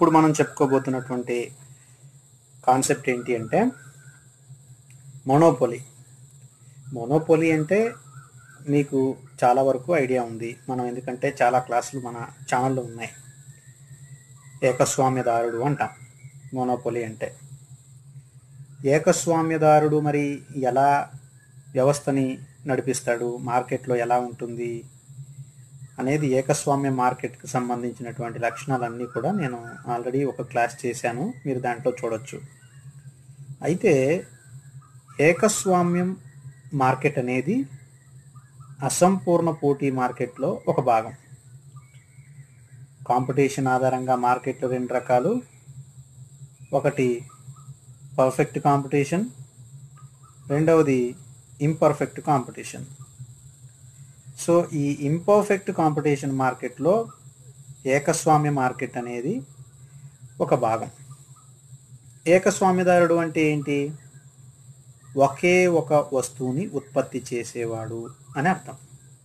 ఇప్పుడు మనం చెప్పుకోబోతున్నటువంటి కాన్సెప్ట్ ఏంటి అంటే మోనోపోలీ మోనోపోలీ అంటే మీకు చాలా వరకు ఐడియా ఉంది మనం ఎందుకంటే చాలా క్లాసులు మన ఛానల్లో ఉన్నాయి ఏకస్వామ్యదారుడు అంటాం మోనోపోలీ అంటే ఏకస్వామ్యదారుడు మరి ఎలా వ్యవస్థని నడిపిస్తాడు మార్కెట్లో ఎలా ఉంటుంది అనేది ఏకస్వామ్య మార్కెట్కి సంబంధించినటువంటి లక్షణాలన్నీ కూడా నేను ఆల్రెడీ ఒక క్లాస్ చేశాను మీరు దాంట్లో చూడొచ్చు అయితే ఏకస్వామ్యం మార్కెట్ అనేది అసంపూర్ణ పోటీ మార్కెట్లో ఒక భాగం కాంపిటీషన్ ఆధారంగా మార్కెట్లు రెండు రకాలు ఒకటి పర్ఫెక్ట్ కాంపిటీషన్ రెండవది ఇంపర్ఫెక్ట్ కాంపిటీషన్ సో ఈ ఇంపర్ఫెక్ట్ కాంపిటీషన్ మార్కెట్లో ఏకస్వామ్య మార్కెట్ అనేది ఒక భాగం ఏకస్వామ్యదారుడు అంటే ఏంటి ఒకే ఒక వస్తువుని ఉత్పత్తి చేసేవాడు అని అర్థం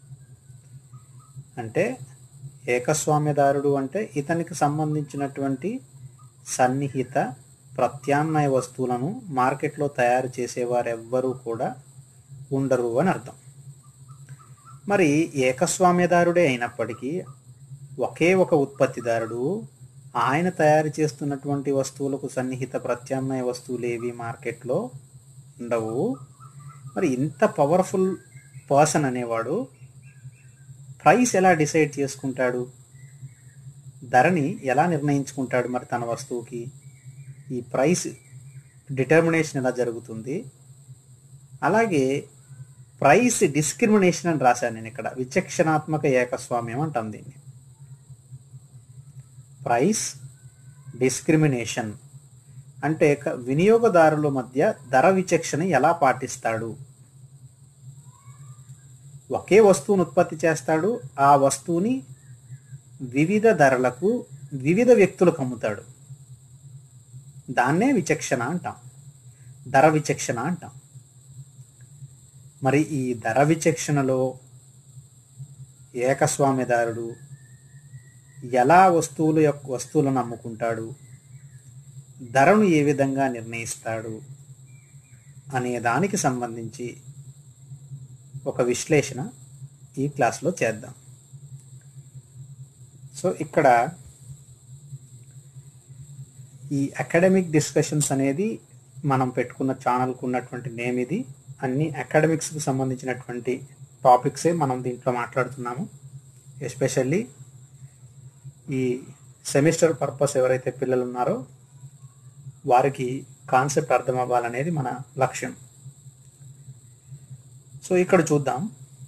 అంటే ఏకస్వామ్యదారుడు అంటే ఇతనికి సంబంధించినటువంటి సన్నిహిత ప్రత్యామ్నాయ వస్తువులను మార్కెట్లో తయారు చేసేవారెవ్వరూ కూడా ఉండరు అని అర్థం మరి ఏకస్వామ్యదారుడే అయినప్పటికీ ఒకే ఒక ఉత్పత్తిదారుడు ఆయన తయారు చేస్తున్నటువంటి వస్తువులకు సన్నిహిత ప్రత్యామ్నాయ వస్తువులు ఏవి మార్కెట్లో ఉండవు మరి ఇంత పవర్ఫుల్ పర్సన్ అనేవాడు ప్రైస్ ఎలా డిసైడ్ చేసుకుంటాడు ధరని ఎలా నిర్ణయించుకుంటాడు మరి తన వస్తువుకి ఈ ప్రైస్ డిటర్మినేషన్ ఎలా జరుగుతుంది అలాగే ప్రైస్ డిస్క్రిమినేషన్ అని రాశాను నేను ఇక్కడ విచక్షణాత్మక ఏకస్వామ్యం అంటాం దీన్ని ప్రైస్ డిస్క్రిమినేషన్ అంటే క- వినియోగదారుల మధ్య ధర విచక్షణ ఎలా పాటిస్తాడు ఒకే వస్తువును ఉత్పత్తి చేస్తాడు ఆ వస్తువుని వివిధ ధరలకు వివిధ వ్యక్తులకు అమ్ముతాడు దాన్నే విచక్షణ అంటాం ధర విచక్షణ అంటాం మరి ఈ ధర విచక్షణలో ఏకస్వామ్యదారుడు ఎలా వస్తువుల యొక్క వస్తువులను అమ్ముకుంటాడు ధరను ఏ విధంగా నిర్ణయిస్తాడు అనే దానికి సంబంధించి ఒక విశ్లేషణ ఈ క్లాస్లో చేద్దాం సో ఇక్కడ ఈ అకాడమిక్ డిస్కషన్స్ అనేది మనం పెట్టుకున్న ఛానల్కు ఉన్నటువంటి నేమ్ ఇది అన్ని అకాడమిక్స్కి సంబంధించినటువంటి టాపిక్సే మనం దీంట్లో మాట్లాడుతున్నాము ఎస్పెషల్లీ ఈ సెమిస్టర్ పర్పస్ ఎవరైతే పిల్లలు ఉన్నారో వారికి కాన్సెప్ట్ అర్థం అవ్వాలనేది మన లక్ష్యం సో ఇక్కడ చూద్దాం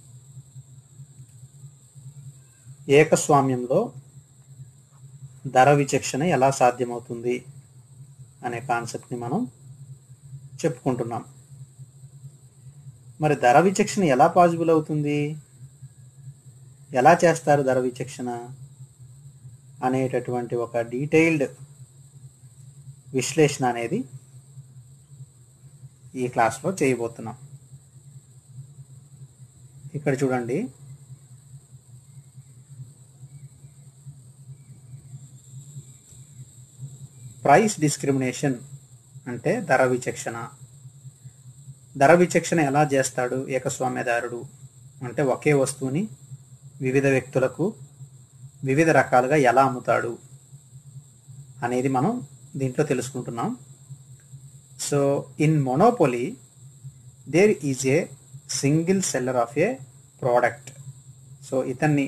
ఏకస్వామ్యంలో ధర విచక్షణ ఎలా సాధ్యమవుతుంది అనే కాన్సెప్ట్ని మనం చెప్పుకుంటున్నాం మరి ధర విచక్షణ ఎలా పాసిబుల్ అవుతుంది ఎలా చేస్తారు ధర విచక్షణ అనేటటువంటి ఒక డీటెయిల్డ్ విశ్లేషణ అనేది ఈ క్లాస్లో చేయబోతున్నాం ఇక్కడ చూడండి ప్రైస్ డిస్క్రిమినేషన్ అంటే ధర విచక్షణ ధర విచక్షణ ఎలా చేస్తాడు ఏకస్వామ్యదారుడు అంటే ఒకే వస్తువుని వివిధ వ్యక్తులకు వివిధ రకాలుగా ఎలా అమ్ముతాడు అనేది మనం దీంట్లో తెలుసుకుంటున్నాం so in monopoly there is a single seller of a product so ఇతన్ని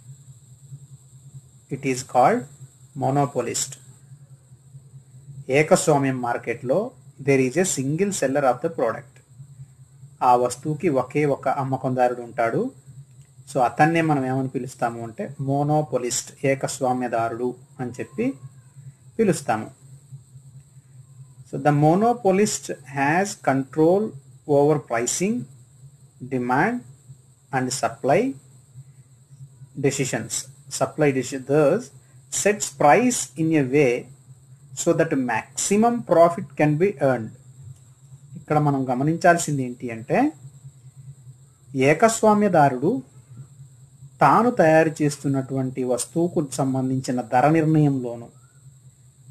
ఇట్ ఈజ్ కాల్డ్ మోనోపోలిస్ట్ ఏకస్వామ్యం మార్కెట్లో there is a single seller of the product ఆ వస్తువుకి ఒకే ఒక అమ్మకందారుడు ఉంటాడు సో అతన్నే మనం ఏమని పిలుస్తాము అంటే మోనోపోలిస్ట్ ఏకస్వామ్యదారుడు అని చెప్పి పిలుస్తాము so the monopolist has control over pricing demand and supply decisions supply decision thus sets price in a way so that maximum profit can be earned ఇక్కడ మనం గమనించాల్సింది ఏంటి అంటే ఏకస్వామ్యదారుడు తాను తయారు చేస్తున్నటువంటి వస్తువుకు సంబంధించిన ధర నిర్ణయంలోను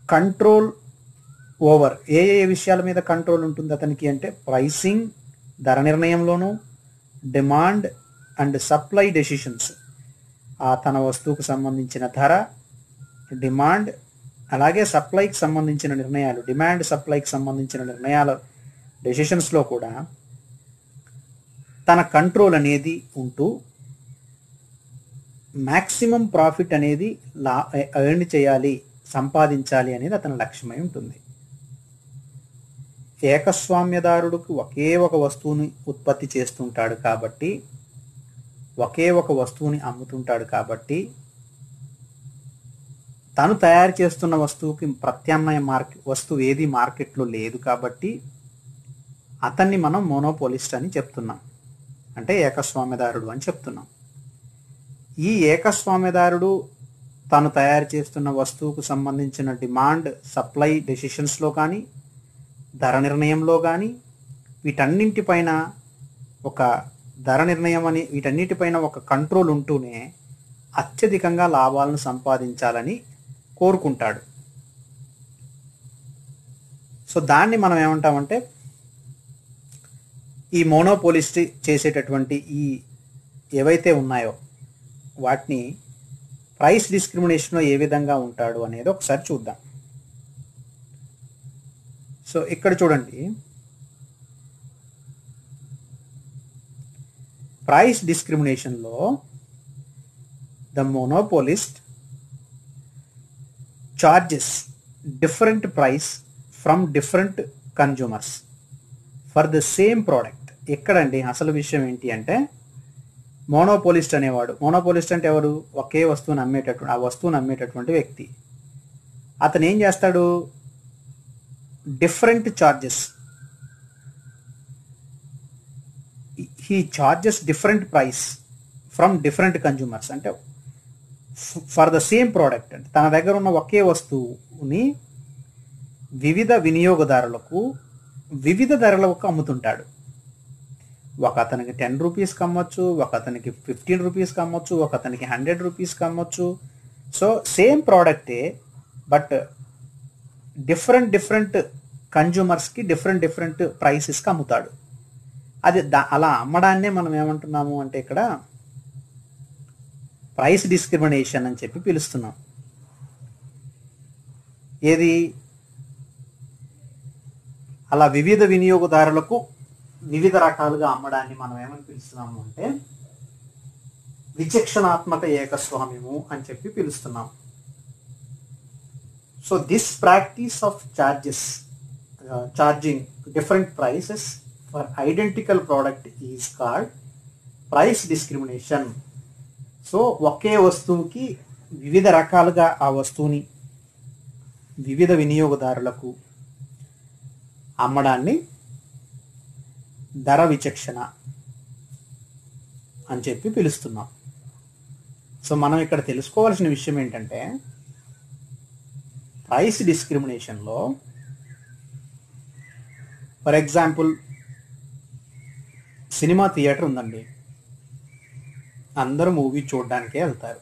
కంట్రోల్ ఓవర్ ఏ ఏ విషయాల మీద కంట్రోల్ ఉంటుంది అతనికి అంటే ప్రైసింగ్ ధర నిర్ణయంలోను డిమాండ్ అండ్ సప్లై డెసిషన్స్ ఆ తన వస్తువుకు సంబంధించిన ధర డిమాండ్ అలాగే సప్లైకి సంబంధించిన నిర్ణయాలు డిమాండ్ సప్లైకి సంబంధించిన నిర్ణయాల డెసిషన్స్లో కూడా తన కంట్రోల్ అనేది ఉంటూ మ్యాక్సిమం ప్రాఫిట్ అనేది లా ఎర్న్ చేయాలి సంపాదించాలి అనేది అతని లక్ష్యమై ఉంటుంది ఏకస్వామ్యదారుడికి ఒకే ఒక వస్తువుని ఉత్పత్తి చేస్తుంటాడు కాబట్టి ఒకే ఒక వస్తువుని అమ్ముతుంటాడు కాబట్టి తను తయారు చేస్తున్న వస్తువుకి ప్రత్యామ్నాయ మార్కెట్ వస్తువు ఏది మార్కెట్లో లేదు కాబట్టి అతన్ని మనం మోనోపోలిస్ట్ అని చెప్తున్నాం అంటే ఏకస్వామ్యదారుడు అని చెప్తున్నాం ఈ ఏకస్వామ్యదారుడు తాను తయారు చేస్తున్న వస్తువుకు సంబంధించిన డిమాండ్ సప్లై డెసిషన్స్లో కానీ ధర నిర్ణయంలో కానీ వీటన్నింటిపైన ఒక ధర నిర్ణయం అని వీటన్నిటిపైన ఒక కంట్రోల్ ఉంటూనే అత్యధికంగా లాభాలను సంపాదించాలని కోరుకుంటాడు సో దాన్ని మనం ఏమంటామంటే ఈ మోనోపోలిస్ట్ చేసేటటువంటి ఈ ఏవైతే ఉన్నాయో వాటిని ప్రైస్ డిస్క్రిమినేషన్లో ఏ విధంగా ఉంటాడు అనేది ఒకసారి చూద్దాం సో ఇక్కడ చూడండి ప్రైస్ డిస్క్రిమినేషన్లో the monopolist charges different price from different consumers for the same product ఎక్కడండి అసలు విషయం ఏంటి అంటే మోనోపోలిస్ట్ అనేవాడు మోనోపోలిస్ట్ అంటే ఎవరు ఒకే వస్తువుని అమ్మేటటువంటి ఆ వస్తువుని అమ్మేటటువంటి వ్యక్తి అతను ఏం చేస్తాడు different charges he charges different price from different consumers అంటే ఫర్ ద సేమ్ ప్రోడక్ట్ అంటే తన దగ్గర ఉన్న ఒకే వస్తువుని వివిధ వినియోగదారులకు వివిధ ధరలకు అమ్ముతుంటాడు ఒక అతనికి టెన్ రూపీస్కి అమ్మొచ్చు ఒక అతనికి ఫిఫ్టీన్ రూపీస్కి అమ్మొచ్చు ఒక అతనికి హండ్రెడ్ రూపీస్కి అమ్మొచ్చు సో సేమ్ ప్రోడక్టే బట్ డిఫరెంట్ డిఫరెంట్ కన్జ్యూమర్స్కి డిఫరెంట్ డిఫరెంట్ ప్రైసెస్కి అమ్ముతాడు అది దా అలా అమ్మడాన్నే మనం ఏమంటున్నాము అంటే ఇక్కడ ప్రైస్ డిస్క్రిమినేషన్ అని చెప్పి పిలుస్తున్నాం ఏది అలా వివిధ వినియోగదారులకు వివిధ రకాలుగా అమ్మడాన్ని మనం ఏమని పిలుస్తున్నాము అంటే విచక్షణాత్మక ఏకస్వామ్యము అని చెప్పి పిలుస్తున్నాం so this practice of charges charging different prices for identical product is called price discrimination so ఒకే వస్తువుకి వివిధ రకాలుగా ఆ వస్తువుని వివిధ వినియోగదారులకు అమ్మడాన్ని ధర విచక్షణ అని చెప్పి పిలుస్తున్నాం సో మనం ఇక్కడ తెలుసుకోవాల్సిన విషయం ఏంటంటే ప్రైస్ డిస్క్రిమినేషన్లో ఫర్ ఎగ్జాంపుల్ సినిమా థియేటర్ ఉందండి అందరూ మూవీ చూడడానికే వెళ్తారు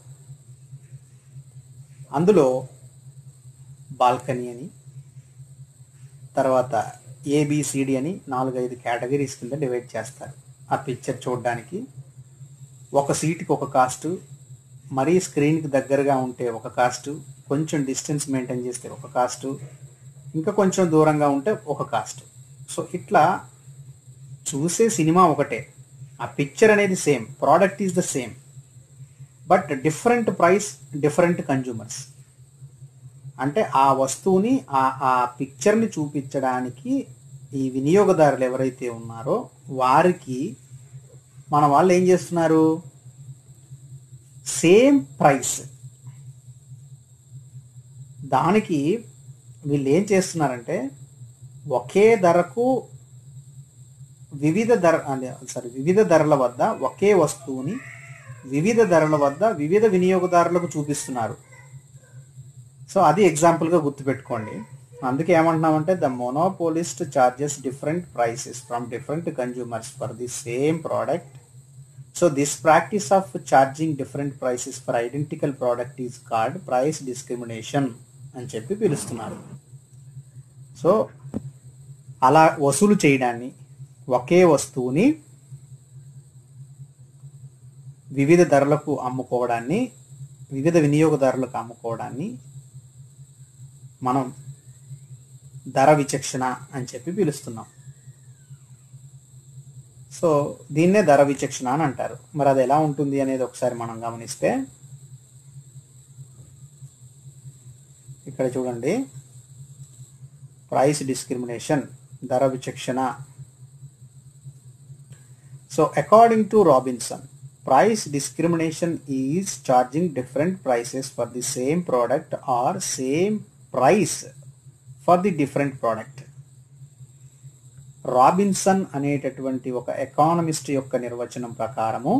అందులో బాల్కనీ అని తర్వాత ఏబిసిడి అని నాలుగైదు కేటగిరీస్ కింద డివైడ్ చేస్తారు ఆ పిక్చర్ చూడడానికి ఒక సీట్కి ఒక కాస్ట్ మరీ స్క్రీన్కి దగ్గరగా ఉంటే ఒక కాస్ట్ కొంచెం డిస్టెన్స్ మెయింటైన్ చేస్తే ఒక కాస్ట్ ఇంకా కొంచెం దూరంగా ఉంటే ఒక కాస్ట్ సో ఇట్లా చూసే సినిమా ఒకటే ఆ పిక్చర్ అనేది same product is the same but different price different consumers అంటే ఆ వస్తువుని ఆ ఆ పిక్చర్ని చూపించడానికి ఈ వినియోగదారులు ఎవరైతే ఉన్నారో వారికి మన వాళ్ళు ఏం చేస్తున్నారు సేమ్ ప్రైస్ దానికి వీళ్ళు ఏం చేస్తున్నారంటే ఒకే ధరకు వివిధ ధర సారీ వివిధ ధరల వద్ద ఒకే వస్తువుని వివిధ ధరల వద్ద వివిధ వినియోగదారులకు చూపిస్తున్నారు సో అది ఎగ్జాంపుల్గా గుర్తుపెట్టుకోండి అందుకే ఏమంటున్నామంటే the monopolist charges different prices from different consumers for the same product so this practice of charging different prices for identical product is called price discrimination అని చెప్పి పిలుస్తున్నారు సో అలా వసూలు చేయడాన్ని ఒకే వస్తువుని వివిధ ధరలకు అమ్ముకోవడాన్ని వివిధ వినియోగదారులకు అమ్ముకోవడాన్ని మనం ధర విచక్షణ అని చెప్పి పిలుస్తున్నాం సో దీన్నే ధర విచక్షణ అని అంటారు మరి అది ఎలా ఉంటుంది అనేది ఒకసారి మనం గమనిస్తే ఇక్కడ చూడండి ప్రైస్ డిస్క్రిమినేషన్ ధర విచక్షణ so according to Robinson price discrimination is charging different prices for the same product or same price for the different product Robinson అనేటటువంటి ఒక ఎకానమిస్ట్ యొక్క నిర్వచనం ప్రకారము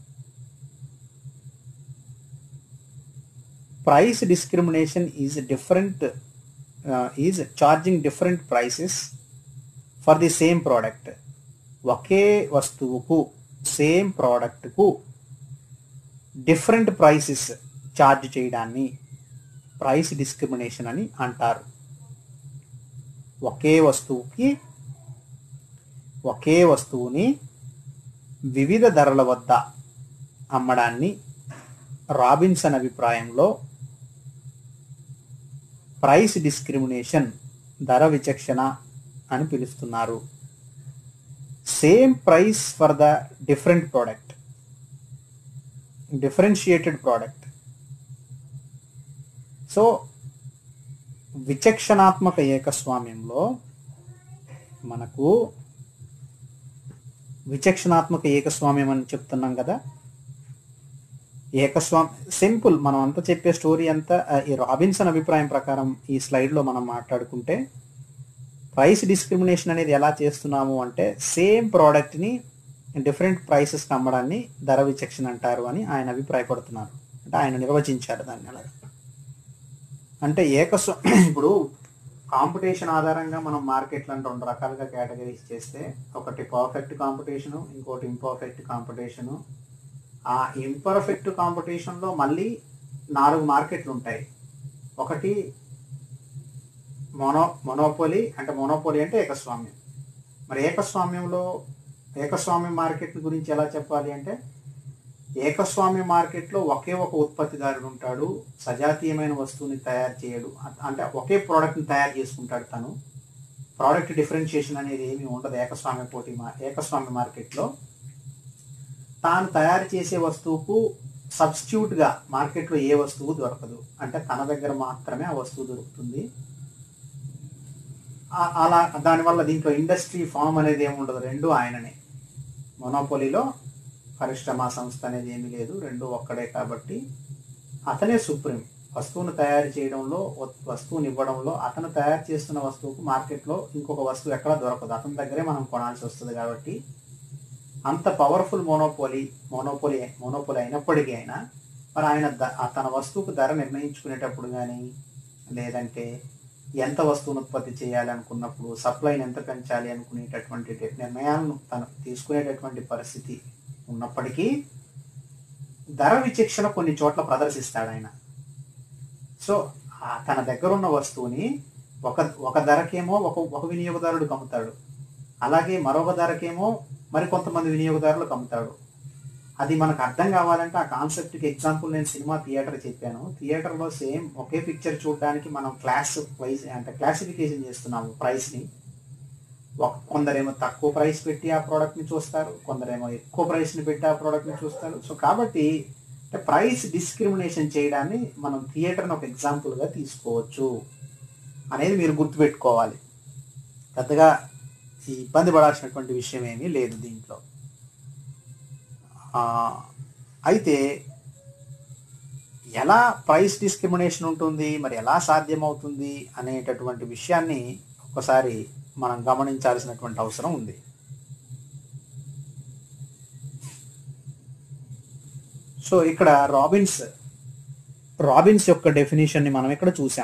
price discrimination is different is charging different prices for the same product ఒకే వస్తువుకు same ప్రోడక్ట్కు different prices charge చేయడాన్ని price discrimination అని అంటారు ఒకే వస్తువుకి ఒకే వస్తువుని వివిధ ధరల వద్ద అమ్మడాన్ని రాబిన్సన్ అభిప్రాయంలో ప్రైస్ డిస్క్రిమినేషన్ ధర విచక్షణ అని పిలుస్తున్నారు same price for the different product differentiated product so విచక్షణాత్మక ఏకస్వామ్యంలో మనకు విచక్షణాత్మక ఏకస్వామ్యం అని చెప్తున్నాం కదా ఏకస్వామి సింపుల్ మనం అంతా చెప్పే స్టోరీ అంతా ఆ, ఈ రాబిన్సన్ అభిప్రాయం ప్రకారం ఈ స్లైడ్లో మనం మాట్లాడుకుంటే ప్రైస్ డిస్క్రిమినేషన్ అనేది ఎలా చేస్తున్నాము అంటే సేమ్ ప్రోడక్ట్ని డిఫరెంట్ ప్రైసెస్కి అమ్మడాన్ని ధర విచక్షణ అంటారు అని ఆయన అభిప్రాయపడుతున్నారు అంటే ఆయన నిర్వచించారు దాన్ని అలాగా అంటే ఏకస్వ ఇప్పుడు కాంపిటీషన్ ఆధారంగా మనం మార్కెట్లను రెండు రకాలుగా కేటగిరీస్ చేస్తే ఒకటి పర్ఫెక్ట్ కాంపిటీషను ఇంకోటి ఇంపర్ఫెక్ట్ కాంపిటీషను ఆ ఇంపర్ఫెక్ట్ కాంపిటీషన్లో మళ్ళీ నాలుగు మార్కెట్లు ఉంటాయి ఒకటి మొనో మొనోపోలి అంటే మొనోపోలి అంటే ఏకస్వామ్యం మరి ఏకస్వామ్యంలో ఏకస్వామ్య మార్కెట్ గురించి ఎలా చెప్పాలి అంటే ఏకస్వామ్య మార్కెట్లో ఒకే ఒక ఉత్పత్తిదారుడు ఉంటాడు సజాతీయమైన వస్తువుని తయారు చేయడు అ- అంటే ఒకే ప్రోడక్ట్ని తయారు చేసుకుంటాడు తను ప్రోడక్ట్ డిఫరెన్షియేషన్ అనేది ఏమీ ఉండదు ఏకస్వామ్య పోటీ మా ఏకస్వామ్య మార్కెట్లో తాను తయారు చేసే వస్తువుకు సబ్స్టిట్యూట్గా మార్కెట్లో ఏ వస్తువు దొరకదు అంటే తన దగ్గర మాత్రమే ఆ వస్తువు దొరుకుతుంది ఆ- అలా దానివల్ల దీంట్లో ఇండస్ట్రీ ఫామ్ అనేది ఏమి ఉండదు రెండు ఆయననే మొనోపోలీలో పరిశ్రమ సంస్థ అనేది ఏమీ లేదు రెండు ఒక్కడే కాబట్టి అతనే సుప్రీం వస్తువును తయారు చేయడంలో వ- వస్తువుని ఇవ్వడంలో అతను తయారు చేస్తున్న వస్తువుకు మార్కెట్లో ఇంకొక వస్తువు ఎక్కడా దొరకదు అతని దగ్గరే మనం కొనాల్సి వస్తుంది కాబట్టి అంత పవర్ఫుల్ మోనోపోలీ మోనోపోలీ మోనోపోలీ అయినప్పటికీ అయినా మరి ఆయన ద- ఆ తన వస్తువుకు ధర నిర్ణయించుకునేటప్పుడు కానీ లేదంటే ఎంత వస్తువును ఉత్పత్తి చేయాలి అనుకున్నప్పుడు సప్లైని ఎంత పెంచాలి అనుకునేటటువంటి టి- నిర్ణయాలను తను తీసుకునేటటువంటి పరిస్థితి ఉన్నప్పటికీ ధర విచక్షణ కొన్ని చోట్ల ప్రదర్శిస్తాడు ఆయన సో ఆ తన దగ్గర ఉన్న వస్తువుని ఒక ఒక ధరకేమో ఒక ఒక వినియోగదారుడికి అమ్ముతాడు అలాగే మరొక ధరకేమో మరి కొంతమంది వినియోగదారులకు అమ్ముతాడు అది మనకు అర్థం కావాలంటే ఆ కాన్సెప్ట్కి ఎగ్జాంపుల్ నేను సినిమా థియేటర్ చెప్పాను థియేటర్లో సేమ్ ఒకే పిక్చర్ చూడడానికి మనం క్లాస్ వైజ్ అంటే క్లాసిఫికేషన్ చేస్తున్నాము ప్రైస్ని ఒక కొందరేమో తక్కువ ప్రైస్ పెట్టి ఆ ప్రోడక్ట్ని చూస్తారు కొందరేమో ఎక్కువ ప్రైస్ని పెట్టి ఆ ప్రోడక్ట్ని చూస్తారు సో కాబట్టి అంటే ప్రైస్ డిస్క్రిమినేషన్ చేయడాన్ని మనం థియేటర్ని ఒక ఎగ్జాంపుల్గా తీసుకోవచ్చు అనేది మీరు గుర్తుపెట్టుకోవాలి పెద్దగా ఈ ఇబ్బంది పడాల్సినటువంటి విషయం ఏమీ లేదు దీంట్లో ఆ, అయితే ఎలా ప్రైస్ డిస్క్రిమినేషన్ ఉంటుంది మరి ఎలా సాధ్యమవుతుంది అనేటటువంటి విషయాన్ని ఒకసారి మనం గమనించాల్సినటువంటి అవసరం ఉంది సో ఇక్కడ రాబిన్స్ రాబిన్స్ యొక్క డెఫినేషన్ని మనం ఇక్కడ చూసాం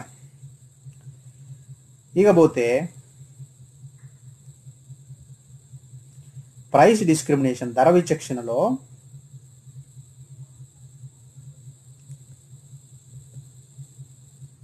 ఇకపోతే ప్రైస్ డిస్క్రిమినేషన్ ధర విచక్షణలో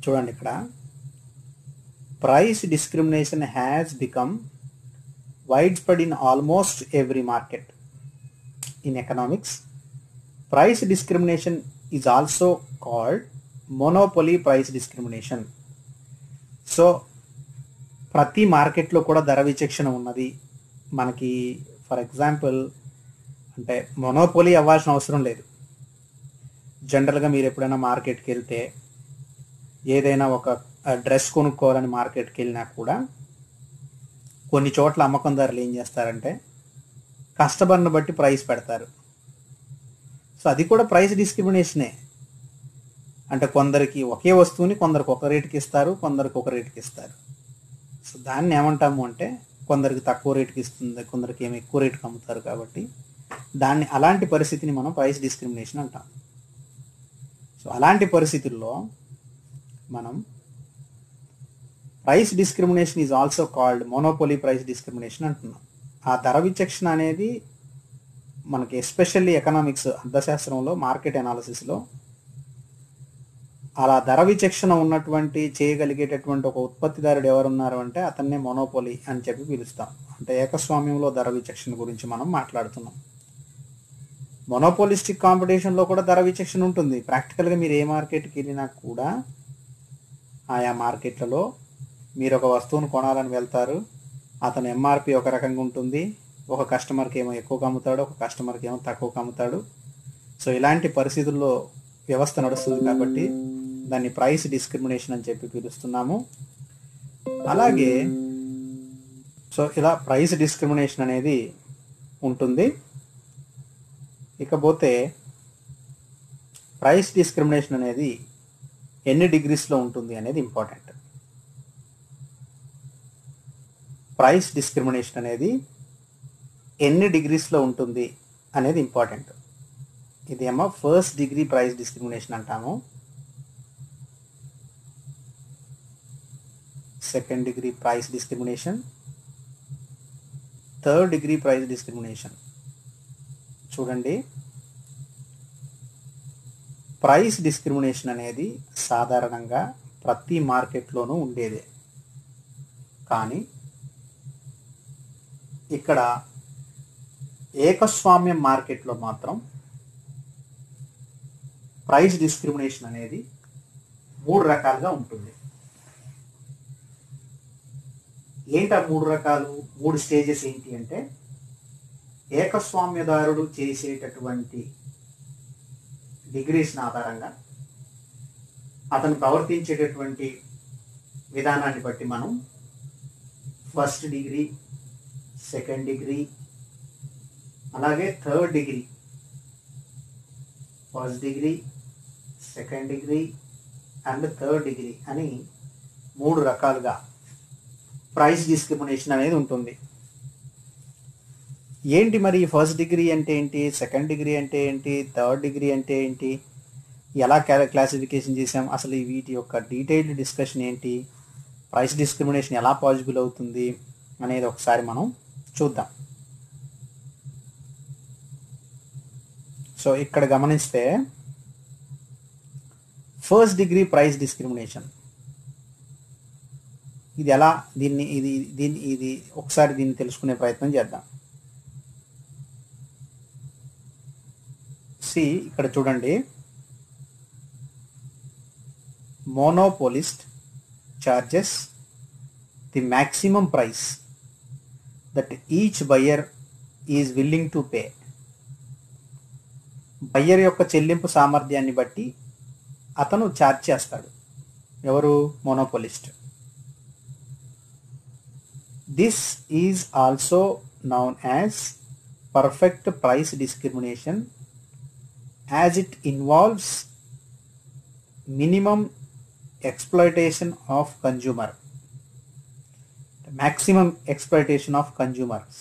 చూడండి ఇక్కడ price discrimination has become widespread in almost every market in economics price discrimination is also called monopoly price discrimination so ప్రతి మార్కెట్లో కూడా ధర విచక్షణ ఉన్నది మనకి ఫర్ ఎగ్జాంపుల్ అంటే మొనోపొలీ అవ్వాల్సిన అవసరం లేదు జనరల్గా మీరు ఎప్పుడైనా మార్కెట్కి వెళ్తే ఏదైనా ఒక డ్రెస్ కొనుక్కోవాలని మార్కెట్కి వెళ్ళినా కూడా కొన్ని చోట్ల అమ్మకందారులు ఏం చేస్తారంటే కస్టమర్ని బట్టి ప్రైస్ పెడతారు సో అది కూడా ప్రైస్ డిస్క్రిమినేషనే అంటే కొందరికి ఒకే వస్తువుని కొందరికి ఒక రేటుకి ఇస్తారు కొందరికి ఒక రేటుకి ఇస్తారు సో దాన్ని ఏమంటాము అంటే కొందరికి తక్కువ రేటుకి ఇస్తుంది కొందరికి ఏమి ఎక్కువ రేటుకి అమ్ముతారు కాబట్టి దాన్ని అలాంటి పరిస్థితిని మనం ప్రైస్ డిస్క్రిమినేషన్ అంటాం సో అలాంటి పరిస్థితుల్లో మనం price discrimination is also called monopoly price discrimination అంటున్నాం ఆ ధర విచక్షణ అనేది మనకి ఎస్పెషల్లీ ఎకనామిక్స్ అర్థశాస్త్రంలో మార్కెట్ అనాలిసిస్లో అలా ధర విచక్షణ ఉన్నటువంటి చేయగలిగేటటువంటి ఒక ఉత్పత్తిదారుడు ఎవరున్నారు అంటే అతన్నే మొనోపోలీ అని చెప్పి పిలుస్తాం అంటే ఏకస్వామ్యంలో ధర విచక్షణ గురించి మనం మాట్లాడుతున్నాం మొనోపోలిస్టిక్ కాంపిటీషన్లో కూడా ధర విచక్షణ ఉంటుంది ప్రాక్టికల్గా మీరు ఏ మార్కెట్కి వెళ్ళినా కూడా ఆయా మార్కెట్లలో మీరు ఒక వస్తువును కొనాలని వెళ్తారు అతను ఎంఆర్పి ఒక రకంగా ఉంటుంది ఒక కస్టమర్కి ఏమో ఎక్కువగా అమ్ముతాడు ఒక కస్టమర్కి ఏమో తక్కువగా అమ్ముతాడు సో ఇలాంటి పరిస్థితుల్లో వ్యవస్థ నడుస్తుంది కాబట్టి దాన్ని ప్రైస్ డిస్క్రిమినేషన్ అని చెప్పి పిలుస్తున్నాము అలాగే సో ఇలా ప్రైస్ డిస్క్రిమినేషన్ అనేది ఉంటుంది ఇకపోతే ప్రైస్ డిస్క్రిమినేషన్ అనేది ఎన్ని డిగ్రీస్లో ఉంటుంది అనేది ఇంపార్టెంట్ ప్రైస్ డిస్క్రిమినేషన్ అనేది ఎన్ని డిగ్రీస్లో ఉంటుంది అనేది ఇంపార్టెంట్ ఇదేమో ఫస్ట్ డిగ్రీ ప్రైస్ డిస్క్రిమినేషన్ అంటాము second degree price discrimination third degree price discrimination చూడండి ప్రైస్ డిస్క్రిమినేషన్ అనేది సాధారణంగా ప్రతి మార్కెట్లోనూ ఉండేదే కానీ ఇక్కడ ఏకస్వామ్యం మార్కెట్లో మాత్రం ప్రైస్ డిస్క్రిమినేషన్ అనేది మూడు రకాలుగా ఉంటుంది ఏంటి ఆ మూడు రకాలు మూడు స్టేజెస్ ఏంటి అంటే ఏకస్వామ్యదారుడు చేసేటటువంటి డిగ్రీస్ ఆధారంగా అతను ప్రవర్తించేటటువంటి విధానాన్ని బట్టి మనం ఫస్ట్ డిగ్రీ సెకండ్ డిగ్రీ అలాగే third degree first degree second degree and third degree అని మూడు రకాలుగా ప్రైస్ డిస్క్రిమినేషన్ అనేది ఉంటుంది ఏంటి మరి ఫస్ట్ డిగ్రీ అంటే ఏంటి సెకండ్ డిగ్రీ అంటే ఏంటి థర్డ్ డిగ్రీ అంటే ఏంటి ఎలా క్లాసిఫికేషన్ చేసాం అసలు వీటి యొక్క డీటెయిల్డ్ డిస్కషన్ ఏంటి ప్రైస్ డిస్క్రిమినేషన్ ఎలా పాసిబుల్ అవుతుంది అనేది ఒకసారి మనం చూద్దాం సో ఇక్కడ గమనిస్తే ఫస్ట్ డిగ్రీ ప్రైస్ డిస్క్రిమినేషన్ ఇది ఎలా దీన్ని ఇది దీన్ని ఇది ఒకసారి దీన్ని తెలుసుకునే ప్రయత్నం చేద్దాం సి ఇక్కడ చూడండి monopolist charges the maximum price that each buyer is willing to pay buyer యొక్క చెల్లింపు సామర్థ్యాన్ని బట్టి అతను ఛార్జ్ చేస్తాడు ఎవరు monopolist this is also known as perfect price discrimination as it involves minimum exploitation of consumer maximum exploitation of consumers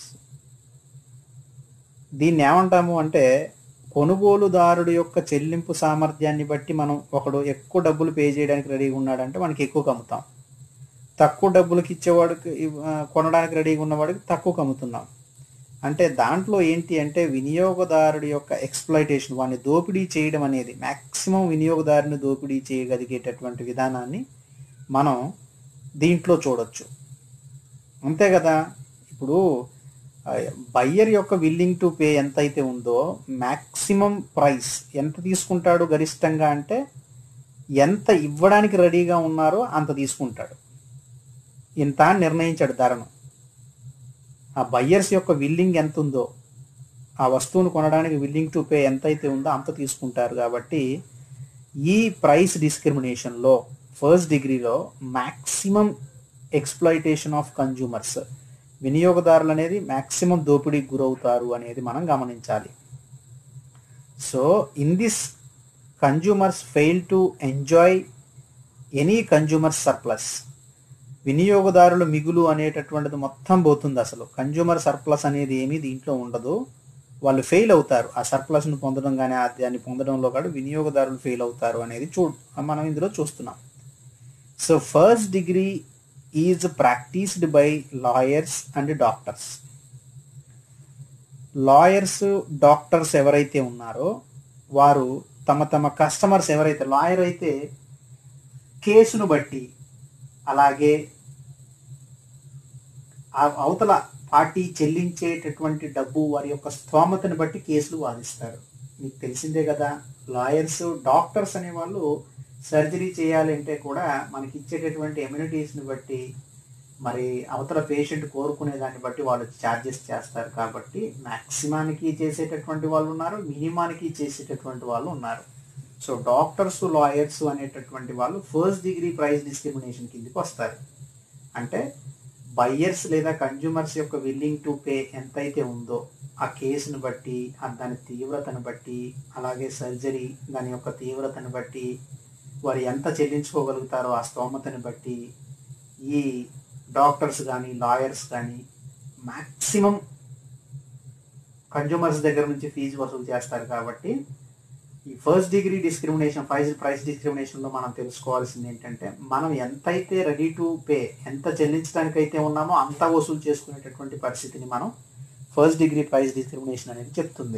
దీన్ని ఏమంటాము అంటే కొనుగోలుదారుడు యొక్క చెల్లింపు సామర్థ్యాన్ని బట్టి మనం ఒకడు ఎక్కువ డబ్బులు పే చేయడానికి రెడీగా ఉన్నాడంటే మనకి ఎక్కువ అమ్ముతాం తక్కువ డబ్బులకి ఇచ్చేవాడికి కొనడానికి రెడీగా ఉన్నవాడికి తక్కువ అమ్ముతున్నాం అంటే దాంట్లో ఏంటి అంటే వినియోగదారుడి యొక్క ఎక్స్ప్లాయిటేషన్ వాడిని దోపిడీ చేయడం అనేది మ్యాక్సిమం వినియోగదారుని దోపిడీ చేయగలిగేటటువంటి విధానాన్ని మనం దీంట్లో చూడొచ్చు అంతే కదా ఇప్పుడు బయ్యర్ యొక్క విల్లింగ్ టు పే ఎంత అయితే ఉందో మ్యాక్సిమం ప్రైస్ ఎంత తీసుకుంటాడు గరిష్టంగా అంటే ఎంత ఇవ్వడానికి రెడీగా ఉన్నారో అంత తీసుకుంటాడు ఇంత అని నిర్ణయించాడు ధరను ఆ బయ్యర్స్ యొక్క విల్లింగ్ ఎంత ఉందో ఆ వస్తువును కొనడానికి విల్లింగ్ టు పే ఎంత అయితే ఉందో అంత తీసుకుంటారు కాబట్టి ఈ ప్రైస్ డిస్క్రిమినేషన్లో ఫస్ట్ డిగ్రీలో మ్యాక్సిమం ఎక్స్ప్లాయిటేషన్ ఆఫ్ కన్జ్యూమర్స్ వినియోగదారులు అనేది మ్యాక్సిమం దోపిడీకి గురవుతారు అనేది మనం గమనించాలి so in this consumers fail to enjoy any consumer surplus వినియోగదారుల మిగులు అనేటటువంటిది మొత్తం పోతుంది అసలు కన్జ్యూమర్ సర్ప్లస్ అనేది ఏమీ దీంట్లో ఉండదు వాళ్ళు ఫెయిల్ అవుతారు ఆ సర్ప్లస్ను పొందడం కానీ ఆ దాన్ని పొందడంలో కూడా వినియోగదారులు ఫెయిల్ అవుతారు అనేది చూ మనం ఇందులో చూస్తున్నాం so first degree is practised by lawyers and doctors lawyers doctors ఎవరైతే ఉన్నారో వారు తమ తమ కస్టమర్స్ ఎవరైతే లాయర్ అయితే కేసును బట్టి అలాగే ఆ- అవతల పార్టీ చెల్లించేటటువంటి డబ్బు వారి యొక్క స్తోమతను బట్టి కేసులు వాదిస్తారు మీకు తెలిసిందే కదా లాయర్స్ డాక్టర్స్ అనే వాళ్ళు సర్జరీ చేయాలంటే కూడా మనకి ఇచ్చేటటువంటి ఎమ్యూనిటీస్ని బట్టి మరి అవతల పేషెంట్ కోరుకునే దాన్ని బట్టి వాళ్ళు ఛార్జెస్ చేస్తారు కాబట్టి మ్యాక్సిమానికి చేసేటటువంటి వాళ్ళు ఉన్నారు మినిమానికి చేసేటటువంటి వాళ్ళు ఉన్నారు సో డాక్టర్స్ లాయర్స్ అనేటటువంటి వాళ్ళు ఫస్ట్ డిగ్రీ ప్రైస్ డిస్క్రిమినేషన్ కిందకి వస్తారు అంటే బయ్యర్స్ లేదా కన్జ్యూమర్స్ యొక్క విల్లింగ్ టు పే ఎంతైతే ఉందో ఆ కేసును బట్టి ఆ దాని తీవ్రతను బట్టి అలాగే సర్జరీ దాని యొక్క తీవ్రతను బట్టి వారు ఎంత చెల్లించుకోగలుగుతారో ఆ స్తోమతని బట్టి ఈ డాక్టర్స్ కానీ లాయర్స్ కానీ మ్యాక్సిమం కన్జ్యూమర్స్ దగ్గర నుంచి ఫీజు వసూలు చేస్తారు కాబట్టి ఈ first degree discrimination price price డిస్క్రిమినేషన్లో మనం తెలుసుకోవాల్సింది ఏంటంటే మనం ఎంతైతే రెడీ టు పే ఎంత చెల్లించడానికి అయితే ఉన్నామో అంత వసూలు చేసుకునేటటువంటి పరిస్థితిని మనం ఫస్ట్ డిగ్రీ ప్రైస్ డిస్క్రిమినేషన్ అనేది చెప్తుంది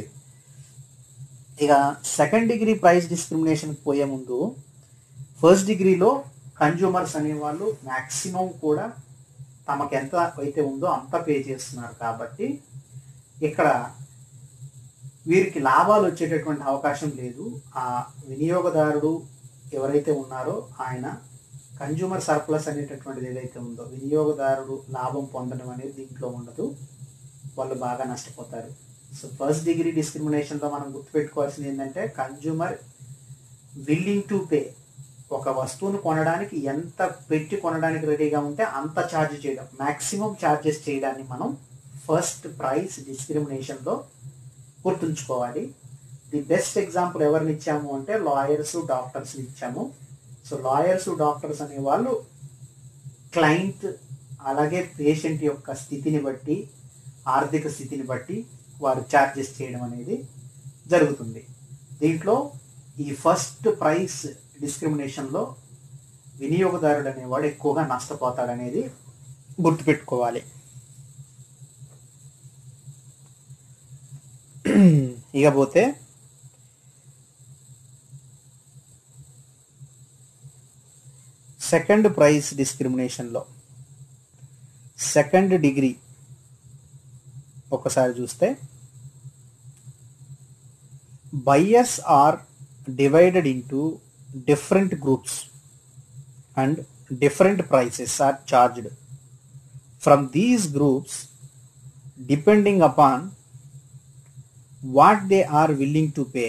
ఇక సెకండ్ డిగ్రీ ప్రైస్ డిస్క్రిమినేషన్కి పోయే ముందు ఫస్ట్ డిగ్రీలో కన్జ్యూమర్స్ అనేవాళ్ళు మ్యాక్సిమం కూడా తమకు ఎంత అయితే ఉందో అంత పే చేస్తున్నారు కాబట్టి ఇక్కడ వీరికి లాభాలు వచ్చేటటువంటి అవకాశం లేదు ఆ వినియోగదారుడు ఎవరైతే ఉన్నారో ఆయన కన్జ్యూమర్ సర్ప్లస్ అనేటటువంటిది ఏదైతే ఉందో వినియోగదారుడు లాభం పొందడం అనేది దీంట్లో ఉండదు వాళ్ళు బాగా నష్టపోతారు సో ఫస్ట్ డిగ్రీ డిస్క్రిమినేషన్లో మనం గుర్తుపెట్టుకోవాల్సింది ఏంటంటే కన్జ్యూమర్ విల్లింగ్ టు పే ఒక వస్తువును కొనడానికి ఎంత పెట్టి కొనడానికి రెడీగా ఉంటే అంత ఛార్జ్ చేయడం మాక్సిమం ఛార్జెస్ చేయడాన్ని మనం ఫస్ట్ ప్రైస్ డిస్క్రిమినేషన్లో గుర్తుంచుకోవాలి ది బెస్ట్ ఎగ్జాంపుల్ ఎవరిని ఇచ్చాము అంటే లాయర్స్ డాక్టర్స్ ఇచ్చాము సో లాయర్స్ డాక్టర్స్ అనే వాళ్ళు క్లయింట్ అలాగే పేషెంట్ యొక్క స్థితిని బట్టి ఆర్థిక స్థితిని బట్టి వారు ఛార్జెస్ చేయడం అనేది జరుగుతుంది దీంట్లో ఈ ఫస్ట్ ప్రైస్ డిస్క్రిమినేషన్లో వినియోగదారుడు అనేవాడు ఎక్కువగా నష్టపోతాడనేది గుర్తుపెట్టుకోవాలి ఇకపోతే సెకండ్ ప్రైస్ డిస్క్రిమినేషన్లో సెకండ్ డిగ్రీ ఒకసారి చూస్తే buyers are divided into different groups and different prices are charged from these groups depending upon what they are willing to pay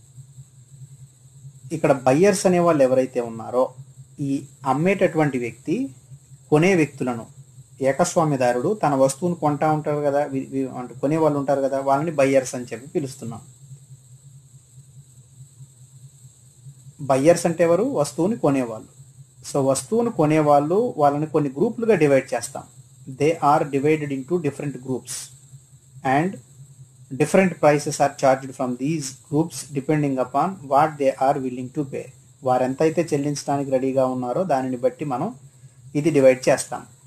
ఇక్కడ బయ్యర్స్ అనే వాళ్ళు ఎవరైతే ఉన్నారో ఈ అమ్మేటటువంటి వ్యక్తి కొనే వ్యక్తులను ఏకస్వామ్యదారుడు తన వస్తువును కొంటా ఉంటారు కదా వి- వి- అంటే కొనే వాళ్ళు ఉంటారు కదా వాళ్ళని బయ్యర్స్ అని చెప్పి పిలుస్తున్నాం బయ్యర్స్ అంటే ఎవరు వస్తువుని కొనేవాళ్ళు సో వస్తువును కొనేవాళ్ళు వాళ్ళని కొన్ని గ్రూపులుగా డివైడ్ చేస్తాం they are divided into different groups and different prices are charged from these groups depending upon what they are willing to pay వారు ఎంతైతే చెల్లించడానికి రెడీగా ఉన్నారో దానిని బట్టి మనం ఇది డివైడ్ చేస్తాం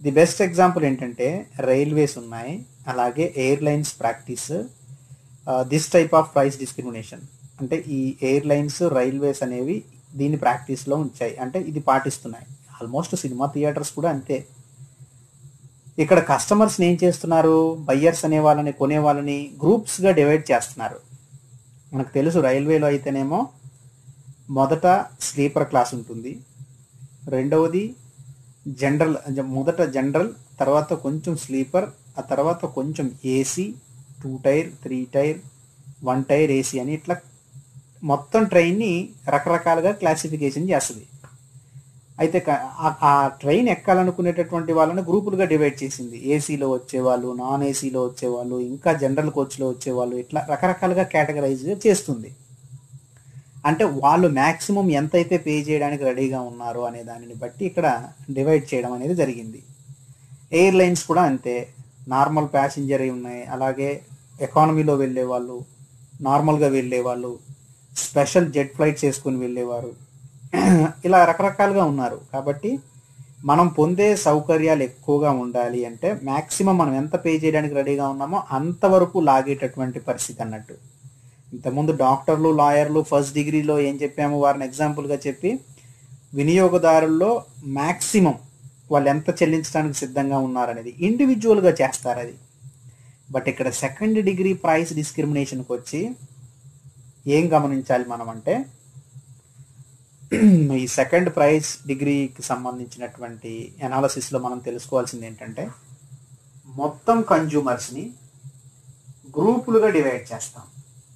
ది బెస్ట్ ఎగ్జాంపుల్ ఏంటంటే రైల్వేస్ ఉన్నాయి అలాగే airlines practice this type of price discrimination అంటే ఈ ఎయిర్లైన్స్ రైల్వేస్ అనేవి దీన్ని ప్రాక్టీస్లో ఉంచాయి అంటే ఇది పాటిస్తున్నాయి ఆల్మోస్ట్ సినిమా థియేటర్స్ కూడా అంతే ఇక్కడ కస్టమర్స్ని ఏం చేస్తున్నారు బయ్యర్స్ అనే వాళ్ళని కొనే వాళ్ళని గ్రూప్స్గా డివైడ్ చేస్తున్నారు మనకు తెలుసు రైల్వేలో అయితేనేమో మొదట స్లీపర్ క్లాస్ ఉంటుంది రెండవది జనరల్ మొదట జనరల్ తర్వాత కొంచెం స్లీపర్ ఆ తర్వాత కొంచెం AC two tier three tier one tier AC అని ఇట్లా మొత్తం ట్రైన్ని రకరకాలుగా క్లాసిఫికేషన్ చేస్తుంది అయితే క- ఆ- ఆ ట్రైన్ ఎక్కాలనుకునేటటువంటి వాళ్ళని గ్రూపులుగా డివైడ్ చేసింది ఏసీలో వచ్చేవాళ్ళు నాన్ ఏసీలో వచ్చేవాళ్ళు ఇంకా జనరల్ కోచ్లో వచ్చేవాళ్ళు ఇట్లా రకరకాలుగా కేటగరైజ్ చేస్తుంది అంటే వాళ్ళు మ్యాక్సిమం ఎంత అయితే పే చేయడానికి రెడీగా ఉన్నారు అనే దానిని బట్టి ఇక్కడ డివైడ్ చేయడం అనేది జరిగింది ఎయిర్లైన్స్ కూడా అంతే నార్మల్ ప్యాసింజర్ ఉన్నాయి అలాగే ఎకానమీలో వెళ్ళే వాళ్ళు నార్మల్గా వెళ్ళే వాళ్ళు స్పెషల్ జెట్ ఫ్లైట్స్ వేసుకుని వెళ్ళేవారు ఇలా రకరకాలుగా ఉన్నారు కాబట్టి మనం పొందే సౌకర్యాలు ఎక్కువగా ఉండాలి అంటే మ్యాక్సిమం మనం ఎంత పే చేయడానికి రెడీగా ఉన్నామో అంతవరకు లాగేటటువంటి పరిస్థితి అన్నట్టు ఇంతకుముందు డాక్టర్లు లాయర్లు ఫస్ట్ డిగ్రీలో ఏం చెప్పాము వారిని ఎగ్జాంపుల్గా చెప్పి వినియోగదారుల్లో మ్యాక్సిమం వాళ్ళు ఎంత చెల్లించడానికి సిద్ధంగా ఉన్నారనేది ఇండివిజువల్గా చేస్తారు అది బట్ ఇక్కడ సెకండ్ డిగ్రీ ప్రైస్ డిస్క్రిమినేషన్కి వచ్చి ఏం గమనించాలి మనం అంటే ఈ సెకండ్ ప్రైస్ డిగ్రీకి సంబంధించినటువంటి అనాలసిస్లో మనం తెలుసుకోవాల్సింది ఏంటంటే మొత్తం కన్జ్యూమర్స్ని గ్రూపులుగా డివైడ్ చేస్తాం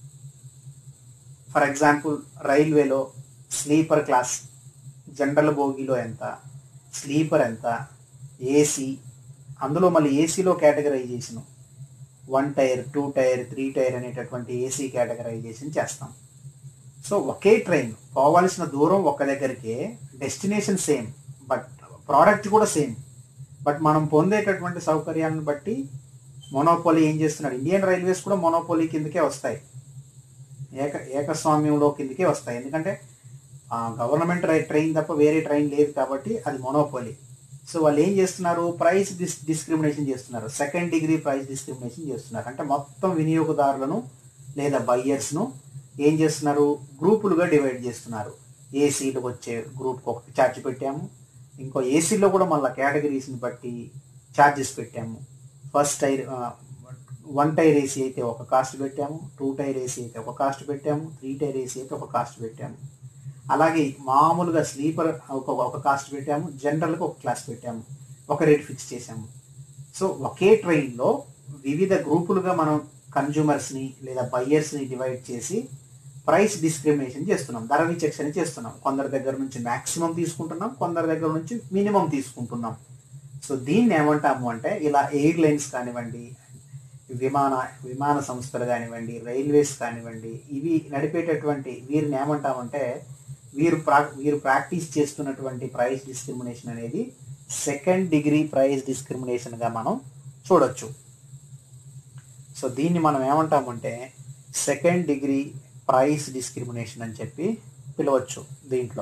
ఫర్ ఎగ్జాంపుల్ రైల్వేలో స్లీపర్ క్లాస్ జనరల్ బోగీలో ఎంత స్లీపర్ ఎంత ఏసీ అందులో మళ్ళీ ఏసీలో categorization one tier two tier three tier అనేటటువంటి ఏసీ కేటగరైజేషన్ చేస్తాం సో ఒకే ట్రైన్ పోవాల్సిన దూరం ఒక దగ్గరికే డెస్టినేషన్ సేమ్ బట్ ప్రోడక్ట్ కూడా సేమ్ బట్ మనం పొందేటటువంటి సౌకర్యాలను బట్టి మొనోపోలీ ఏం చేస్తున్నాడు ఇండియన్ రైల్వేస్ కూడా మొనోపోలీ కిందకే వస్తాయి ఏక ఏకస్వామ్యంలో కిందకే వస్తాయి ఎందుకంటే గవర్నమెంట్ ట్రైన్ తప్ప వేరే ట్రైన్ లేదు కాబట్టి అది మొనోపోలీ సో వాళ్ళు ఏం చేస్తున్నారు ప్రైస్ డిస్ డిస్క్రిమినేషన్ చేస్తున్నారు సెకండ్ డిగ్రీ ప్రైస్ డిస్క్రిమినేషన్ చేస్తున్నారు అంటే మొత్తం వినియోగదారులను లేదా బయ్యర్స్ను ఏం చేస్తున్నారు గ్రూపులుగా డివైడ్ చేస్తున్నారు ఏసీలకు వచ్చే గ్రూప్కి ఒక ఛార్జ్ పెట్టాము ఇంకో ఏసీలో కూడా మళ్ళీ కేటగిరీస్ని బట్టి ఛార్జెస్ పెట్టాము first tier one tier AC అయితే ఒక కాస్ట్ పెట్టాము టూ టైర్ ఏసీ అయితే ఒక కాస్ట్ పెట్టాము త్రీ టైర్ ఏసీ అయితే ఒక కాస్ట్ పెట్టాము అలాగే మామూలుగా స్లీపర్ ఒక ఒక కాస్ట్ పెట్టాము జనరల్కి ఒక క్లాస్ పెట్టాము ఒక రేట్ ఫిక్స్ చేసాము సో ఒకే ట్రైన్లో వివిధ గ్రూపులుగా మనం కన్జ్యూమర్స్ని లేదా బయ్యర్స్ని డివైడ్ చేసి ప్రైస్ డిస్క్రిమినేషన్ చేస్తున్నాం ధర విచక్షణ చేస్తున్నాం కొందరి దగ్గర నుంచి మ్యాక్సిమం తీసుకుంటున్నాం కొందరి దగ్గర నుంచి మినిమం తీసుకుంటున్నాం సో దీన్ని ఏమంటాము అంటే ఇలా ఎయిర్లైన్స్ కానివ్వండి విమాన విమాన సంస్థలు కానివ్వండి రైల్వేస్ కానివ్వండి ఇవి నడిపేటటువంటి వీరిని ఏమంటామంటే వీరు ప్రా వీరు ప్రాక్టీస్ చేస్తున్నటువంటి ప్రైస్ డిస్క్రిమినేషన్ అనేది సెకండ్ డిగ్రీ ప్రైస్ డిస్క్రిమినేషన్గా మనం చూడొచ్చు సో దీన్ని మనం ఏమంటామంటే సెకండ్ డిగ్రీ ప్రైస్ డిస్క్రిమినేషన్ అని చెప్పి పిలవచ్చు దీంట్లో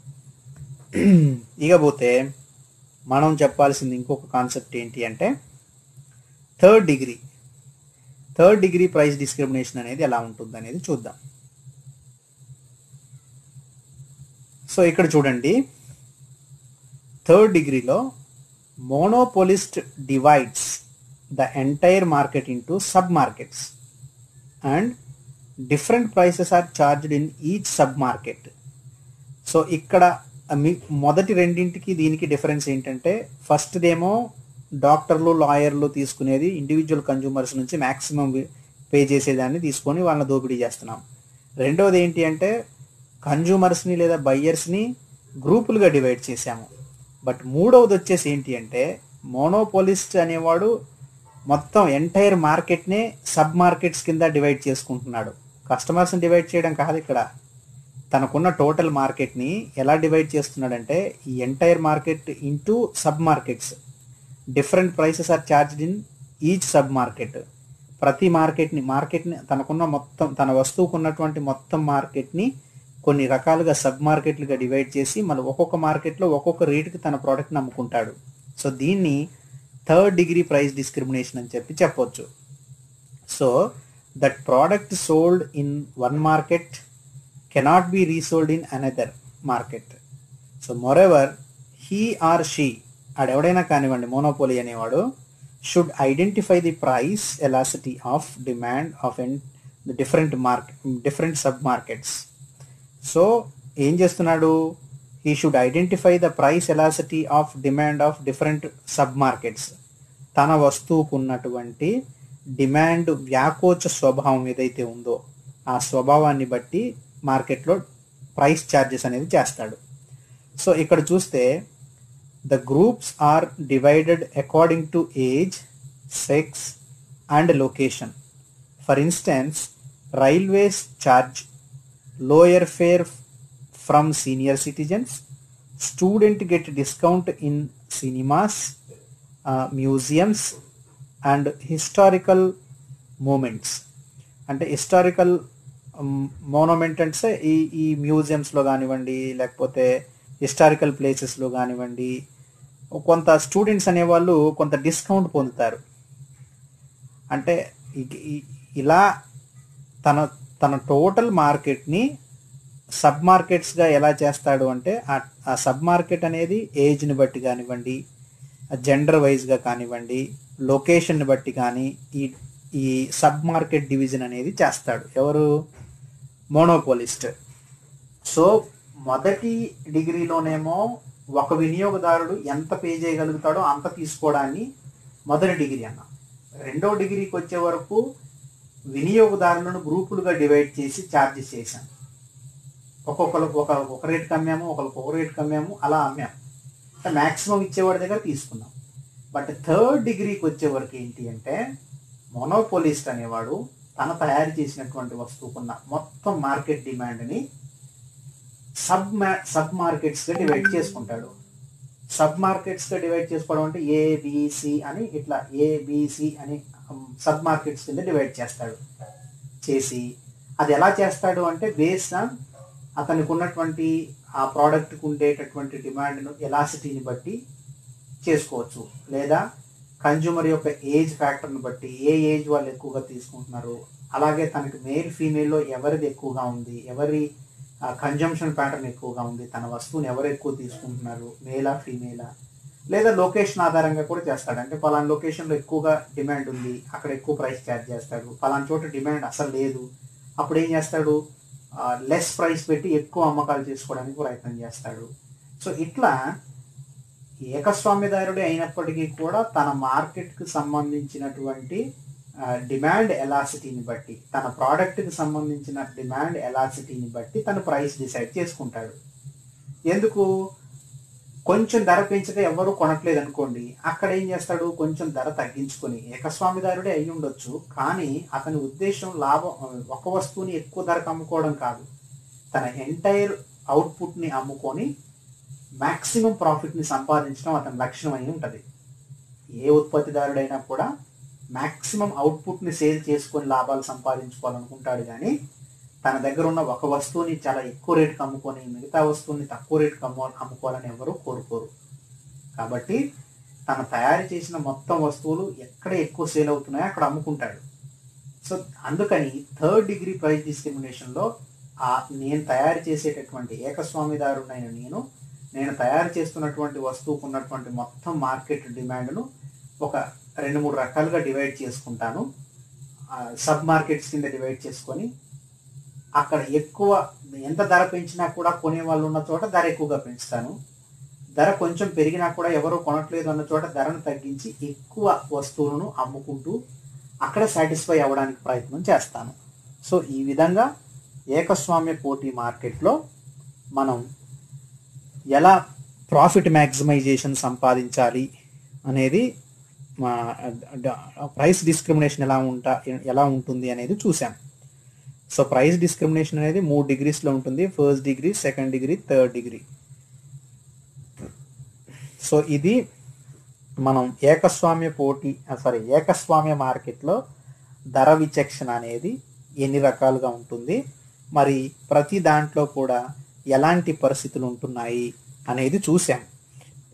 ఇకపోతే మనం చెప్పాల్సింది ఇంకొక కాన్సెప్ట్ ఏంటి అంటే third degree third degree price discrimination అనేది ఎలా ఉంటుంది అనేది చూద్దాం సో ఇక్కడ చూడండి థర్డ్ డిగ్రీలో monopolist divides the entire market into sub markets and different prices are charged in each sub market so ఇక్కడ మీ మొదటి రెండింటికి దీనికి డిఫరెన్స్ ఏంటంటే ఫస్ట్దేమో డాక్టర్లు లాయర్లు తీసుకునేది ఇండివిజువల్ కన్జ్యూమర్స్ నుంచి మ్యాక్సిమం పే చేసేదాన్ని తీసుకొని వాళ్ళని దోపిడీ చేస్తున్నాం రెండవది ఏంటి అంటే కన్జ్యూమర్స్ని లేదా బయ్యర్స్ని గ్రూపులుగా డివైడ్ చేశాము బట్ మూడవది వచ్చేసి ఏంటి అంటే మోనోపోలిస్ట్ అనేవాడు మొత్తం ఎంటైర్ మార్కెట్నే సబ్ మార్కెట్స్ కింద డివైడ్ చేసుకుంటున్నాడు కస్టమర్స్ని డివైడ్ చేయడం కాదు ఇక్కడ తనకున్న టోటల్ మార్కెట్ని ఎలా డివైడ్ చేస్తున్నాడంటే ఈ entire market into sub markets different prices are charged in each sub market ప్రతి మార్కెట్ని మార్కెట్ని తనకున్న మొత్తం తన వస్తువుకు ఉన్నటువంటి మొత్తం మార్కెట్ని కొన్ని రకాలుగా సబ్ మార్కెట్లుగా డివైడ్ చేసి మళ్ళీ ఒక్కొక్క మార్కెట్లో ఒక్కొక్క రేటుకి తన ప్రోడక్ట్ని అమ్ముకుంటాడు సో దీన్ని థర్డ్ డిగ్రీ ప్రైస్ డిస్క్రిమినేషన్ అని చెప్పి చెప్పొచ్చు so that product sold in one market cannot be resold in another market so moreover he or she ఆడెవడైనా కానివ్వండి మోనోపోలీ అనేవాడు should identify the price elasticity of demand of an different market different sub markets so ఏం చేస్తున్నాడు he should identify the price elasticity of demand of different sub markets తన వస్తువుకు ఉన్నటువంటి demand వ్యాకోచ స్వభావం ఏదైతే ఉందో ఆ స్వభావాన్ని బట్టి మార్కెట్లో ప్రైస్ ఛార్జెస్ అనేది చేస్తాడు సో ఇక్కడ చూస్తే the groups are divided according to age sex and location for instance railways charge lower fare from senior citizens student get discount in cinemas museums and historical moments అంటే historical monument అంటే ఈ ఈ మ్యూజియంస్లో కానివ్వండి లేకపోతే historical ప్లేసెస్లో కానివ్వండి కొంత students అనేవాళ్ళు కొంత డిస్కౌంట్ పొందుతారు అంటే ఇ- ఇ- ఇలా తన తన టోటల్ మార్కెట్ని సబ్ మార్కెట్స్గా ఎలా చేస్తాడు అంటే ఆ- ఆ సబ్ మార్కెట్ అనేది ఏజ్ని బట్టి కానివ్వండి జెండర్ వైజ్గా కానివ్వండి లొకేషన్ని బట్టి కానీ ఈ ఈ సబ్ మార్కెట్ డివిజన్ అనేది చేస్తాడు ఎవరు మోనోపోలిస్ట్ సో మొదటి డిగ్రీలోనేమో ఒక వినియోగదారుడు ఎంత పే చేయగలుగుతాడో అంత తీసుకోవడాన్ని మొదటి డిగ్రీ అన్నాం రెండో డిగ్రీకి వచ్చే వరకు వినియోగదారులను గ్రూపులుగా డివైడ్ చేసి ఛార్జెస్ చేశాం ఒక్కొక్కరికి ఒక ఒక రేట్కి అమ్మాము ఒకరికి ఒక రేట్కి అమ్మాము అలా అమ్మాము అంటే మ్యాక్సిమం ఇచ్చేవాడి దగ్గర తీసుకున్నాం బట్ థర్డ్ డిగ్రీకి వచ్చే వరకు ఏంటి అంటే మొనోపోలిస్ట్ అనేవాడు తన తయారు చేసినటువంటి వస్తువుకున్న మొత్తం మార్కెట్ డిమాండ్ని సబ్ మా సబ్ మార్కెట్స్గా డివైడ్ చేసుకుంటాడు సబ్ మార్కెట్స్గా డివైడ్ చేసుకోవడం అంటే ఏబిసి అని ఇట్లా ఏబిసి అని సబ్ మార్కెట్స్ కింద డివైడ్ చేస్తాడు చేసి అది ఎలా చేస్తాడు అంటే బేస్డ్ ఆన్ అతనికి ఉన్నటువంటి ఆ ప్రోడక్ట్కి ఉండేటటువంటి డిమాండ్ను ఎలాసిటీని బట్టి చేసుకోవచ్చు లేదా కన్జ్యూమర్ యొక్క ఏజ్ ఫ్యాక్టర్ని బట్టి ఏ ఏజ్ వాళ్ళు ఎక్కువగా తీసుకుంటున్నారు అలాగే తనకి మేల్ ఫీమేల్లో ఎవరిది ఎక్కువగా ఉంది ఎవరి కన్జంప్షన్ ప్యాటర్న్ ఎక్కువగా ఉంది తన వస్తువుని ఎవరు ఎక్కువ తీసుకుంటున్నారు మేలా ఫీమేలా లేదా లొకేషన్ ఆధారంగా కూడా చేస్తాడు అంటే పలానా లొకేషన్లో ఎక్కువగా డిమాండ్ ఉంది అక్కడ ఎక్కువ ప్రైస్ ఛార్జ్ చేస్తాడు పలానా చోట డిమాండ్ అసలు లేదు అప్పుడు ఏం చేస్తాడు లెస్ ప్రైస్ పెట్టి ఎక్కువ అమ్మకాలు చేసుకోవడానికి ప్రయత్నం చేస్తాడు సో ఇట్లా ఏకస్వామ్యదారుడే అయినప్పటికీ కూడా తన మార్కెట్కి సంబంధించినటువంటి డిమాండ్ ఎలాసిటీని బట్టి తన ప్రోడక్ట్కి సంబంధించిన డిమాండ్ ఎలాసిటీని బట్టి తను ప్రైస్ డిసైడ్ చేసుకుంటాడు ఎందుకు కొంచెం ధర పెంచితే ఎవరు కొనట్లేదు అనుకోండి అక్కడ ఏం చేస్తాడు కొంచెం ధర తగ్గించుకొని ఏకస్వామిదారుడే అయి ఉండొచ్చు కానీ అతని ఉద్దేశం లాభం ఒక వస్తువుని ఎక్కువ ధరకు అమ్ముకోవడం కాదు తన ఎంటైర్ అవుట్పుట్ని అమ్ముకొని మ్యాక్సిమం ప్రాఫిట్ని సంపాదించడం అతని లక్ష్యం అయి ఉంటుంది ఏ ఉత్పత్తిదారుడైనా కూడా మ్యాక్సిమం అవుట్పుట్ని సేల్ చేసుకొని లాభాలు సంపాదించుకోవాలనుకుంటాడు కానీ తన దగ్గర ఉన్న ఒక వస్తువుని చాలా ఎక్కువ రేటుకి అమ్ముకొని మిగతా వస్తువుని తక్కువ రేటుకి అమ్ము అమ్ముకోవాలని ఎవరు కోరుకోరు కాబట్టి తను తయారు చేసిన మొత్తం వస్తువులు ఎక్కడ ఎక్కువ సేల్ అవుతున్నాయో అక్కడ అమ్ముకుంటాడు సో అందుకని థర్డ్ డిగ్రీ ప్రైస్ డిస్క్రిమినేషన్లో ఆ నేను తయారు చేసేటటువంటి ఏకస్వామిదారునైన నేను నేను తయారు చేస్తున్నటువంటి వస్తువుకు ఉన్నటువంటి మొత్తం మార్కెట్ డిమాండ్ను ఒక రెండు మూడు రకాలుగా డివైడ్ చేసుకుంటాను సబ్ మార్కెట్స్ కింద డివైడ్ చేసుకొని అక్కడ ఎక్కువ ఎంత ధర పెంచినా కూడా కొనే వాళ్ళు ఉన్న చోట ధర ఎక్కువగా పెంచుతాను ధర కొంచెం పెరిగినా కూడా ఎవరు కొనట్లేదు అన్న చోట ధరను తగ్గించి ఎక్కువ వస్తువులను అమ్ముకుంటూ అక్కడ సాటిస్ఫై అవ్వడానికి ప్రయత్నం చేస్తాను సో ఈ విధంగా ఏకస్వామ్య పోటీ మార్కెట్లో మనం ఎలా ప్రాఫిట్ మ్యాక్సిమైజేషన్ సంపాదించాలి అనేది మా ప్రైస్ డిస్క్రిమినేషన్ ఎలా ఉంటా ఎలా ఉంటుంది అనేది చూసాం సో ప్రైస్ డిస్క్రిమినేషన్ అనేది మూడు డిగ్రీస్లో ఉంటుంది first degree second degree third degree so ఇది మనం ఏకస్వామ్య పోటీ సారీ ఏకస్వామ్య మార్కెట్లో ధర విచక్షణ అనేది ఎన్ని రకాలుగా ఉంటుంది మరి ప్రతి దాంట్లో కూడా ఎలాంటి పరిస్థితులు ఉంటున్నాయి అనేది చూసాం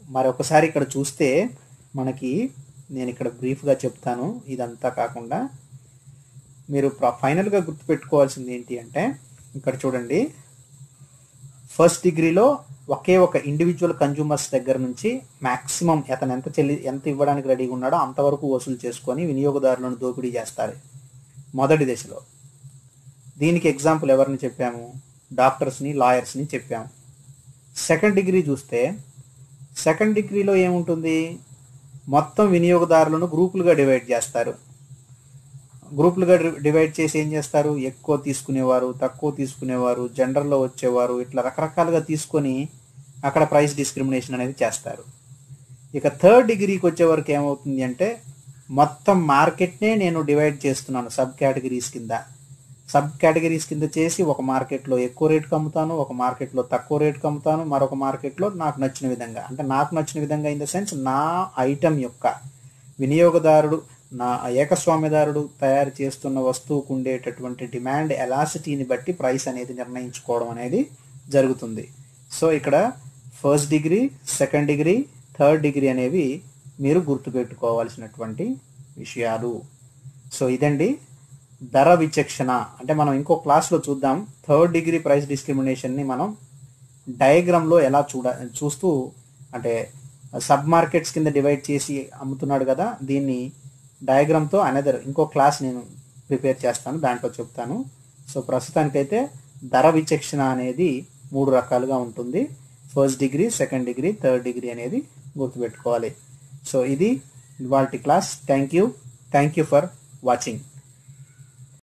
మరొకసారి ఇక్కడ చూస్తే మనకి నేను ఇక్కడ బ్రీఫ్గా చెప్తాను ఇదంతా కాకుండా మీరు ప్ర- ఫైనల్గా గుర్తుపెట్టుకోవాల్సింది ఏంటి అంటే ఇక్కడ చూడండి ఫస్ట్ డిగ్రీలో ఒకే ఒక ఇండివిజువల్ కన్జ్యూమర్స్ దగ్గర నుంచి మాక్సిమం అతను ఎంత చెల్లి ఎంత ఇవ్వడానికి రెడీగా ఉన్నాడో అంతవరకు వసూలు చేసుకొని వినియోగదారులను దోపిడీ చేస్తారు మొదటి దశలో దీనికి ఎగ్జాంపుల్ ఎవరిని చెప్పాము డాక్టర్స్ని లాయర్స్ని చెప్పాము సెకండ్ డిగ్రీ చూస్తే సెకండ్ డిగ్రీలో ఏముంటుంది మొత్తం వినియోగదారులను గ్రూపులుగా డివైడ్ చేస్తారు గ్రూపులుగా డి- డివైడ్ చేసి ఏం చేస్తారు ఎక్కువ తీసుకునేవారు తక్కువ తీసుకునేవారు జనరల్లో వచ్చేవారు ఇట్లా రకరకాలుగా తీసుకొని అక్కడ ప్రైస్ డిస్క్రిమినేషన్ అనేది చేస్తారు ఇక థర్డ్ డిగ్రీకి వచ్చే వరకు ఏమవుతుంది అంటే మొత్తం మార్కెట్నే నేను డివైడ్ చేస్తున్నాను సబ్ కేటగిరీస్ కింద సబ్ కేటగిరీస్ కింద చేసి ఒక మార్కెట్లో ఎక్కువ రేటుకి అమ్ముతాను ఒక మార్కెట్లో తక్కువ రేటుకి అమ్ముతాను మరొక మార్కెట్లో నాకు నచ్చిన విధంగా అంటే నాకు నచ్చిన విధంగా ఇన్ ద సెన్స్ నా ఐటమ్ యొక్క వినియోగదారుడు నా ఏకస్వామ్యదారుడు తయారు చేస్తున్న వస్తువుకు ఉండేటటువంటి డిమాండ్ ఎలాసిటీని బట్టి ప్రైస్ అనేది నిర్ణయించుకోవడం అనేది జరుగుతుంది సో ఇక్కడ first degree second degree third degree అనేవి మీరు గుర్తుపెట్టుకోవాల్సినటువంటి విషయాలు సో ఇదండి ధర విచక్షణ అంటే మనం ఇంకో క్లాస్లో చూద్దాం థర్డ్ డిగ్రీ ప్రైస్ డిస్క్రిమినేషన్ని మనం డయాగ్రామ్లో ఎలా చూడ చూస్తూ అంటే సబ్ మార్కెట్స్ కింద డివైడ్ చేసి అమ్ముతున్నాడు కదా దీన్ని డయాగ్రామ్తో అనదర్ ఇంకో క్లాస్ నేను ప్రిపేర్ చేస్తాను దాంట్లో చెప్తాను సో ప్రస్తుతానికైతే ధర విచక్షణ అనేది మూడు రకాలుగా ఉంటుంది first degree second degree third degree అనేది గుర్తుపెట్టుకోవాలి సో ఇది ఇవాళ class thank you thank you for watching